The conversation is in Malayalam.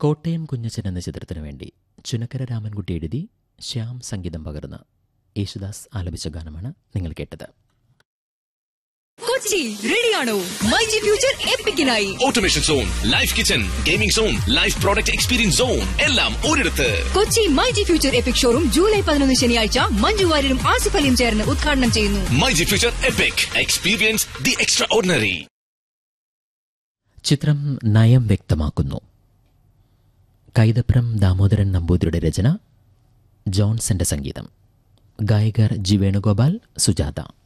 കോട്ടയം കുഞ്ഞച്ചൻ എന്ന ചിത്രത്തിനു വേണ്ടി ചുനക്കര രാമൻകുട്ടി എഴുതി ശ്യാം സംഗീതം പകർന്ന് യേശുദാസ് ആലപിച്ച ഗാനമാണ് നിങ്ങൾ കേട്ടത് കൊച്ചി റെഡിയാണോ മൈ ജി ഫ്യൂച്ചർ എപ്പിക്കിനായി automation zone life kitchen gaming zone life product experience zone എല്ലാം ഒരിടത്ത് Kochi my G future epic showroom July പതിനൊന്ന് ശനിയാഴ്ച മഞ്ജു വാര്യരും ആസിഫ് അലിയും ചേർന്ന് ഉദ്ഘാടനം ചെയ്യുന്നു my G future epic experience the extraordinary ചിത്രം നയം വ്യക്തമാക്കുന്നു കൈതപ്രം ദാമോദരൻ നമ്പൂതിരിയുടെ രചന ജോൺസന്റെ സംഗീതം ഗായകർ ജി വേണുഗോപാൽ സുജാത